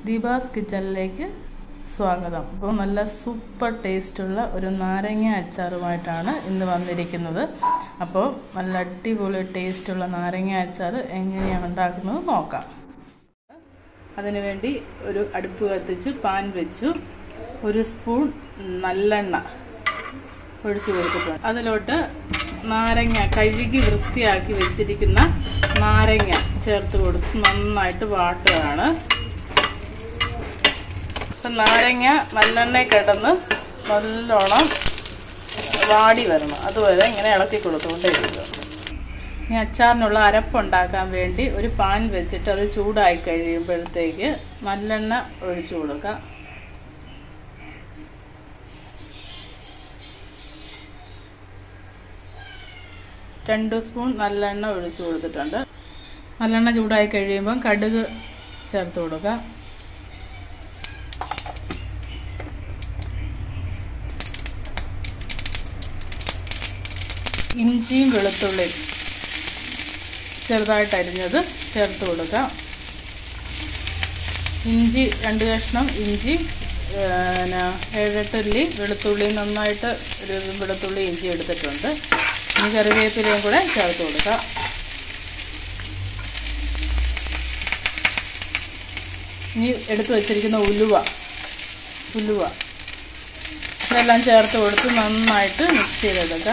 ദീപാസ് കിച്ചണിലേക്ക് സ്വാഗതം അപ്പോൾ നല്ല സൂപ്പർ ടേസ്റ്റുള്ള ഒരു നാരങ്ങ അച്ചാറുമായിട്ടാണ് ഇന്ന് വന്നിരിക്കുന്നത് അപ്പോൾ നല്ല അടിപൊളി ടേസ്റ്റുള്ള നാരങ്ങ അച്ചാർ എങ്ങനെയാണ് ഉണ്ടാക്കുന്നത് നോക്കാം അതിനുവേണ്ടി ഒരു അടുപ്പ് കത്തിച്ച് പാൻ വെച്ചു ഒരു സ്പൂൺ നല്ലെണ്ണ ഒഴിച്ചു കൊടുത്തിട്ടുണ്ട് അതിലോട്ട് നാരങ്ങ കഴുകി വൃത്തിയാക്കി വെച്ചിരിക്കുന്ന നാരങ്ങ ചേർത്ത് കൊടുത്ത് നന്നായിട്ട് വാട്ടുകയാണ് അപ്പം നാരങ്ങ നല്ലെണ്ണ കിടന്ന് നല്ലോണം വാടി വരണം അതുവരെ ഇങ്ങനെ ഇളക്കി കൊടുത്തുകൊണ്ടേയിരിക്കുക ഇനി അച്ചാറിനുള്ള അരപ്പുണ്ടാക്കാൻ വേണ്ടി ഒരു പാൻ വെച്ചിട്ട് അത് ചൂടായി കഴിയുമ്പോഴത്തേക്ക് നല്ലെണ്ണ ഒഴിച്ചു കൊടുക്കുക രണ്ട് സ്പൂൺ നല്ലെണ്ണ ഒഴിച്ചു കൊടുത്തിട്ടുണ്ട് നല്ലെണ്ണ ചൂടായി കഴിയുമ്പം കടുക് ചേർത്ത് കൊടുക്കുക ഇഞ്ചിയും വെളുത്തുള്ളിയും ചെറുതായിട്ട് അരിഞ്ഞത് ചേർത്ത് കൊടുക്കാം ഇഞ്ചി രണ്ട് കഷ്ണം ഇഞ്ചി പിന്നെ ഏഴെട്ടുള്ളി വെളുത്തുള്ളി നന്നായിട്ട് ഒരു വെളുത്തുള്ളി ഇഞ്ചി എടുത്തിട്ടുണ്ട് ഇനി കറിവേപ്പിലയും കൂടെ ചേർത്ത് കൊടുക്കാം ഇനി എടുത്തു വച്ചിരിക്കുന്ന ഉലുവ ഉലുവ ഇതെല്ലാം ചേർത്ത് കൊടുത്ത് നന്നായിട്ട് മിക്സ് ചെയ്തെടുക്കാം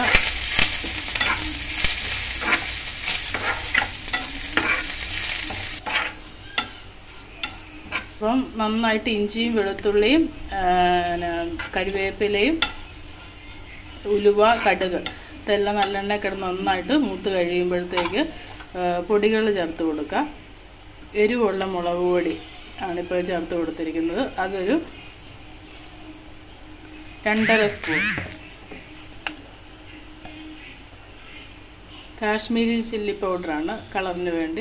അപ്പം നന്നായിട്ട് ഇഞ്ചിയും വെളുത്തുള്ളിയും കരിവേപ്പിലയും ഉലുവ കടുക് ഇതെല്ലാം നല്ലെണ്ണ കിടന്ന് നന്നായിട്ട് മൂത്ത് കഴിയുമ്പോഴത്തേക്ക് പൊടികൾ ചേർത്ത് കൊടുക്കുക എരിവുള്ള മുളക് പൊടി ആണിപ്പോൾ ചേർത്ത് കൊടുത്തിരിക്കുന്നത് അതൊരു രണ്ടര സ്പൂൺ കാശ്മീരി ചില്ലി പൗഡറാണ് കളറിന് വേണ്ടി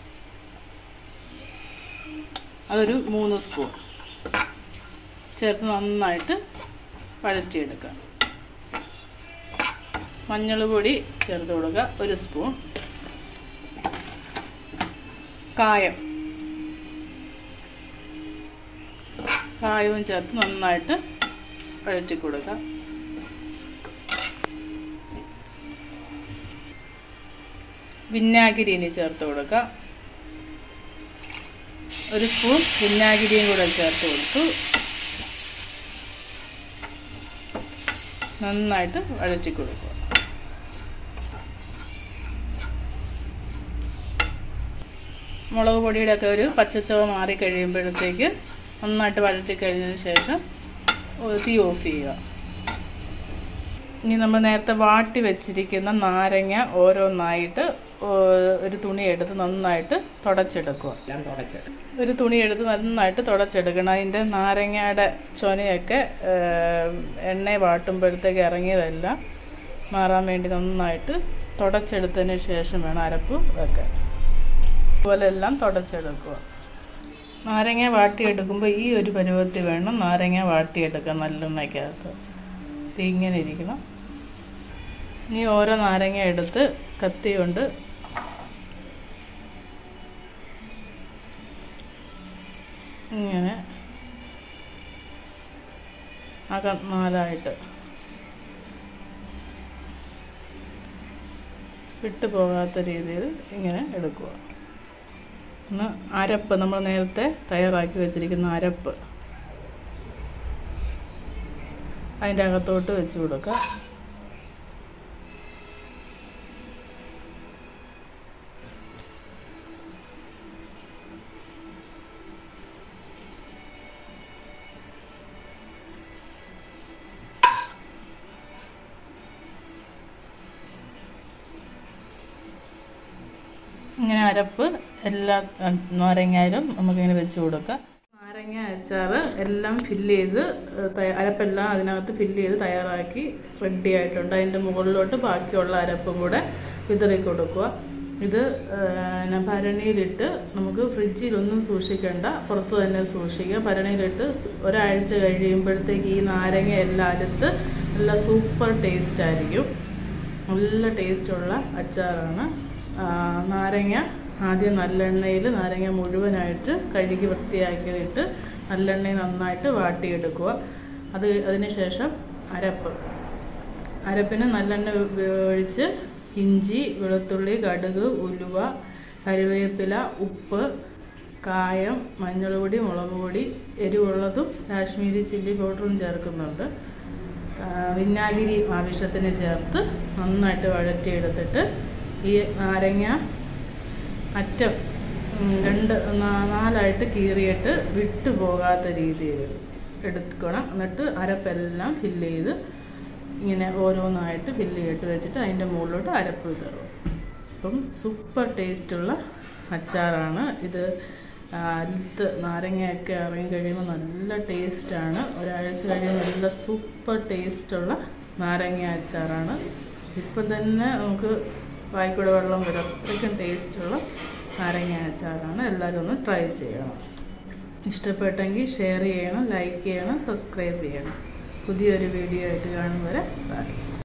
അതൊരു മൂന്ന് സ്പൂൺ ചേർത്ത് നന്നായിട്ട് വഴറ്റിയെടുക്കുക മഞ്ഞൾ പൊടി ചേർത്ത് കൊടുക്കുക ഒരു സ്പൂൺ കായം കായവും ചേർത്ത് നന്നായിട്ട് വഴറ്റി കൊടുക്കുക വിനാഗിരി ഇനി ചേർത്ത് കൊടുക്കുക ഒരു സ്പൂൺ വിനാഗിരിയും കൂടെ ചേർത്ത് കൊടുത്തു നന്നായിട്ട് വഴറ്റി കൊടുക്കുക മുളക് പൊടിയുടെ ഒക്കെ ഒരു പച്ചച്ചവ മാറി കഴിയുമ്പോഴത്തേക്ക് നന്നായിട്ട് വഴറ്റി കഴിഞ്ഞതിന് ശേഷം തീ ഓഫ് ചെയ്യുക ഇനി നമ്മൾ നേരത്തെ വാട്ടി വെച്ചിരിക്കുന്ന നാരങ്ങ ഓരോന്നായിട്ട് ഒരു തുണി എടുത്ത് നന്നായിട്ട് തുടച്ചെടുക്കുക ഒരു തുണി എടുത്ത് നന്നായിട്ട് തുടച്ചെടുക്കണം അതിൻ്റെ നാരങ്ങയുടെ ചൊനയൊക്കെ എണ്ണ വാട്ടുമ്പോഴത്തേക്ക് ഇറങ്ങിയതെല്ലാം മാറാൻ വേണ്ടി നന്നായിട്ട് തുടച്ചെടുത്തതിന് ശേഷം വേണം അരപ്പ് വെക്കാൻ അതുപോലെ എല്ലാം തുടച്ചെടുക്കുക നാരങ്ങ വാട്ടിയെടുക്കുമ്പോൾ ഈ ഒരു പരുവത്തിൽ വേണം നാരങ്ങ വാട്ടിയെടുക്കാൻ നല്ലെണ്ണയ്ക്കകത്ത് ഇങ്ങനെ ഇരിക്കണം ഇനി ഓരോ നാരങ്ങ എടുത്ത് കത്തി കൊണ്ട് ഇങ്ങനെ അകം നാലായിട്ട് വിട്ടു പോകാത്ത രീതിയിൽ ഇങ്ങനെ എടുക്കുക ഒന്ന് അരപ്പ് നമ്മൾ നേരത്തെ തയ്യാറാക്കി വെച്ചിരിക്കുന്ന അരപ്പ് അതിൻ്റെ അകത്തോട്ട് വെച്ച് കൊടുക്കുക ഇങ്ങനെ അരപ്പ് എല്ലാ നാരങ്ങയിലും നമുക്കിങ്ങനെ വെച്ച് കൊടുക്കാം നാരങ്ങ അച്ചാർ എല്ലാം ഫില്ല് ചെയ്ത് അരപ്പെല്ലാം അതിനകത്ത് ഫില്ല് ചെയ്ത് തയ്യാറാക്കി റെഡി ആയിട്ടുണ്ട് അതിൻ്റെ മുകളിലോട്ട് ബാക്കിയുള്ള അരപ്പും കൂടെ വിതറി കൊടുക്കുക ഇത് ഭരണിയിലിട്ട് നമുക്ക് ഫ്രിഡ്ജിലൊന്നും സൂക്ഷിക്കേണ്ട പുറത്ത് തന്നെ സൂക്ഷിക്കുക ഭരണിയിലിട്ട് ഒരാഴ്ച കഴിയുമ്പോഴത്തേക്ക് ഈ നാരങ്ങ എല്ലാം അരത്ത് നല്ല സൂപ്പർ ടേസ്റ്റ് ആയിരിക്കും നല്ല ടേസ്റ്റുള്ള അച്ചാറാണ് നാരങ്ങ ആദ്യം നല്ലെണ്ണയിൽ നാരങ്ങ മുഴുവനായിട്ട് കഴുകി വൃത്തിയാക്കിയിട്ട് നല്ലെണ്ണയിൽ നന്നായിട്ട് വാട്ടിയെടുക്കുക അത് അതിന് ശേഷം അരപ്പ് അരപ്പിന് നല്ലെണ്ണ ഒഴിച്ച് ഇഞ്ചി വെളുത്തുള്ളി കടുക് ഉലുവ കറിവേപ്പില ഉപ്പ് കായം മഞ്ഞൾ പൊടി മുളക് പൊടി എരിവുള്ളതും കാശ്മീരി ചില്ലി പൗഡറും ചേർക്കുന്നുണ്ട് ആ, വിനാഗിരി ആവശ്യത്തിന് ചേർത്ത് നന്നായിട്ട് വഴറ്റിയെടുത്തിട്ട് ഈ നാരങ്ങ അറ്റം ഉം, രണ്ട് നാ- നാലായിട്ട് കീറിയിട്ട് വിട്ടു പോകാത്ത രീതിയിൽ എടുക്കണം എന്നിട്ട് അരപ്പെല്ലാം ഫില്ല് ചെയ്ത് ഇങ്ങനെ ഓരോന്നായിട്ട് ഫില്ല് ചെയ്തിട്ട് വെച്ചിട്ട് അതിൻ്റെ മുകളിലോട്ട് അരപ്പ് തരും അപ്പം സൂപ്പർ ടേസ്റ്റുള്ള അച്ചാറാണ് ഇത് ആ, അടുത്ത് നാരങ്ങയൊക്കെ ഇറങ്ങി കഴിയുമ്പോൾ നല്ല ടേസ്റ്റാണ് ഒരാഴ്ച കഴിയുമ്പോൾ നല്ല സൂപ്പർ ടേസ്റ്റുള്ള നാരങ്ങ അച്ചാറാണ് ഇപ്പം തന്നെ നമുക്ക് വായിക്കൂടെ വെള്ളം വരും അത്രയ്ക്കും ടേസ്റ്റുള്ള നാരങ്ങ അച്ചാറാണ് എല്ലാവരും ഒന്ന് ട്രൈ ചെയ്യണം ഇഷ്ടപ്പെട്ടെങ്കിൽ ഷെയർ ചെയ്യണം ലൈക്ക് ചെയ്യണം സബ്സ്ക്രൈബ് ചെയ്യണം പുതിയൊരു വീഡിയോ ആയിട്ട് കാണും വരെ ബൈ